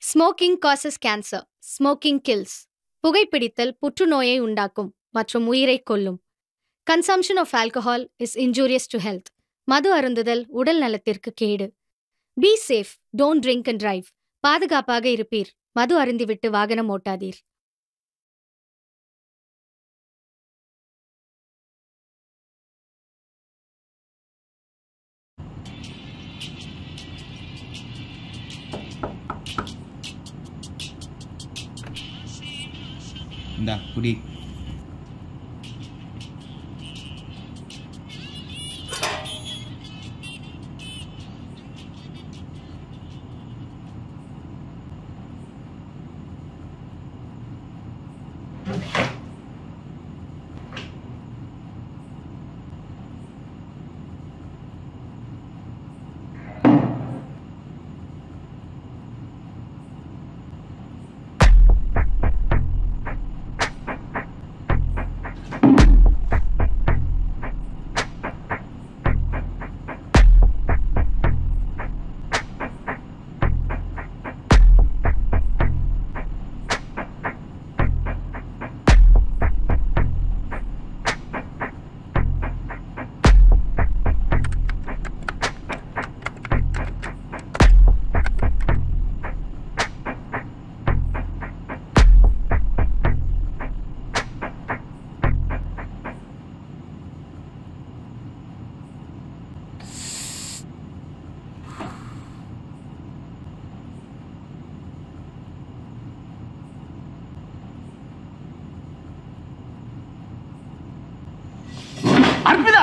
Smoking causes cancer smoking kills புகைப்பிடித்தல் புற்றுநோயை உண்டாக்கும் மற்றும் உயிரை கொல்லும் consumption of alcohol is injurious to health மது அருந்துதல் உடல் நலத்திற்கு கேடு be safe don't drink and drive பாதுகாப்பாக இருப்பீர் மது அருந்திவிட்டு வாகனம் ஓட்டாதீர் இந்தா குடி அற்புதா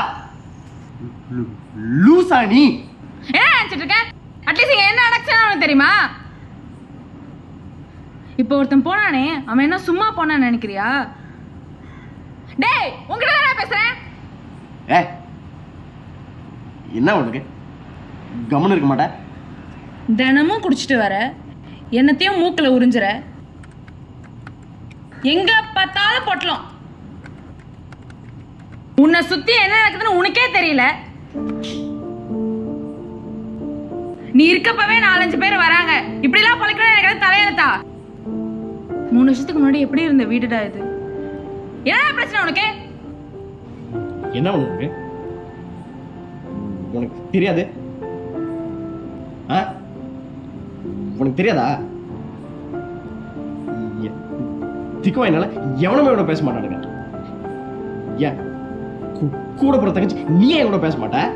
லூசா நீ என்ன நினைச்சிட்டு இருக்க அட்லீஸ்ட் இங்க என்ன நடக்குதுன்னு உனக்கு தெரியுமா இப்போ ஒருத்தன் போனானே அவன் என்ன சும்மா போனான்னு நினைக்கிறியா டேய் உங்ககிட்ட தான் நான் பேசுறேன் ஏ என்ன உனக்கு கவனம் இருக்க மாட்டேன் தினமும் குடிச்சிட்டு வர என்னத்தையும் மூக்குல உறிஞ்சுற எங்க பார்த்தாலும் பொட்டலம் உன்னை சுத்தி என்ன நடக்குதுன்னு உனக்கே தெரியல நீ இருக்கப்பவே நாலஞ்சு பேர் வராங்க இப்படி எல்லாம் பழக்கணும் எனக்கு தலையெழுத்தா மூணு வருஷத்துக்கு முன்னாடி எப்படி இருந்த வீடுடா இது என்ன பிரச்சனை உனக்கு என்ன உனக்கு உனக்கு தெரியாது ஆ உனக்கு தெரியாதா எ- திக்குவா என்னால எவனுமே கூட பேச மாட்டானுங்க ஏன் கூ- கூட போற தங்கச்சி நீ என் கூட பேச மாட்ட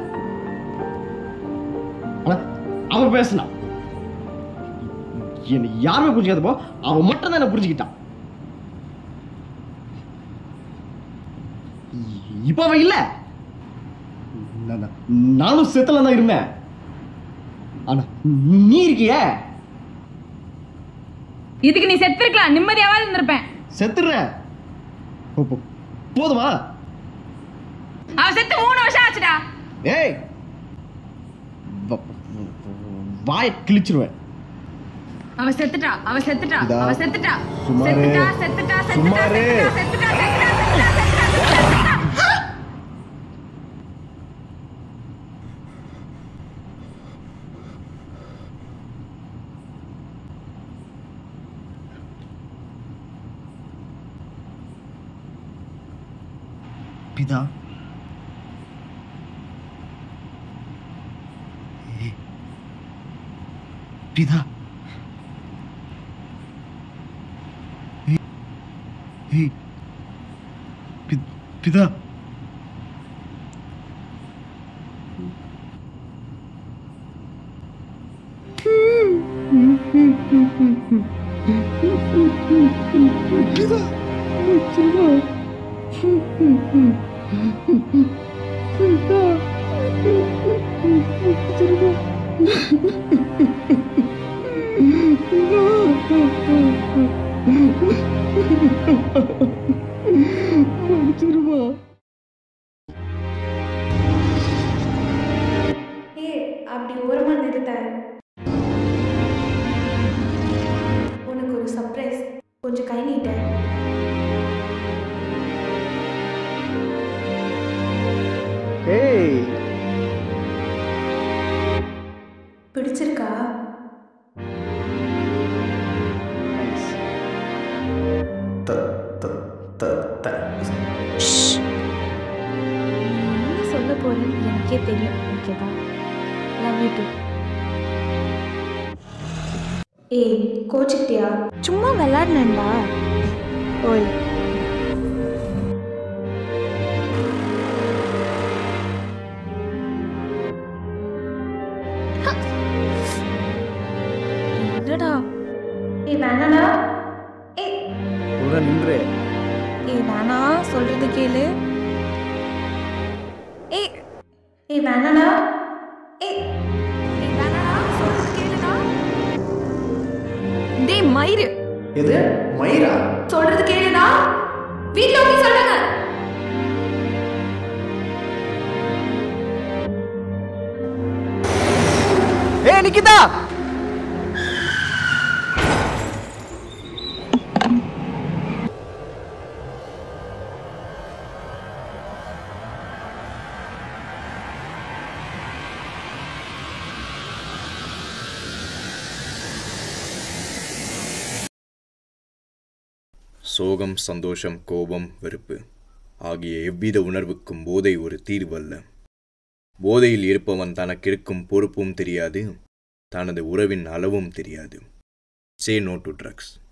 ஆனா அவ பேசினா என்னை யாருமே புரிஞ்சுக்காதப்போ அவன் மட்டும் தான் என்ன புரிஞ்சுக்கிட்டான் இ- இப்ப அவன் இல்ல நான்- நான்- நானும் செத்துல தான் இருந்தேன் ஆனா நீ இருக்கியே இதுக்கு நீ செத்துருக்கலாம் நிம்மதியாவது இருந்திருப்பேன் செத்துடுறேன் போ- போ- போதுமா அவன் செத்து மூணு வருஷம் ஆச்சுடா ஏய் வ- வ- வாயை கிழிச்சிருவேன் அவ செத்துட்டா அவ செத்துட்டா இதா, அவ செத்துட்டா சுமாரு, செத்துட்டா செத்துட்டா செத்துட்டா சுமாரு. செத்துட்டா செத்துட்டா செத்துட்டா செத்துட்டா செத்துட்டா செத்துட்டா பிதா ஏய், பிதா ஏய், ஏய், பி- பிதா ஏ அப்படி ஓரமா நிறுத்த உனக்கு ஒரு சர்ப்ரைஸ் கொஞ்சம் கை நீட்ட ஏய் பிடிச்சிருக்கா வாங்கிட்டு ஏய் கோச்சுக்கிட்டியா சும்மா விளாட்னேன்டா ஓய் என்னடா ஏய் வேணாடா ஏய் ஒழுங்கா நின்று ஏய் வேணா சொல்றது கேளு ஏய் ஏய் வேணாடா ஏய் ஏய் வேணாடா சொல்றது கேளுடா டேய் மயிரு எது மயிரா சொல்றது கேளுடா வீட்ல போய் சொல்லுங்க ஏ நிக்கிதா சோகம் சந்தோஷம் கோபம் வெறுப்பு ஆகிய எவ்வித உணர்வுக்கும் போதை ஒரு தீர்வல்ல போதையில் இருப்பவன் தனக்கிருக்கும் பொறுப்பும் தெரியாது தனது உறவின் அளவும் தெரியாது சே நோ டு ட்ரக்ஸ்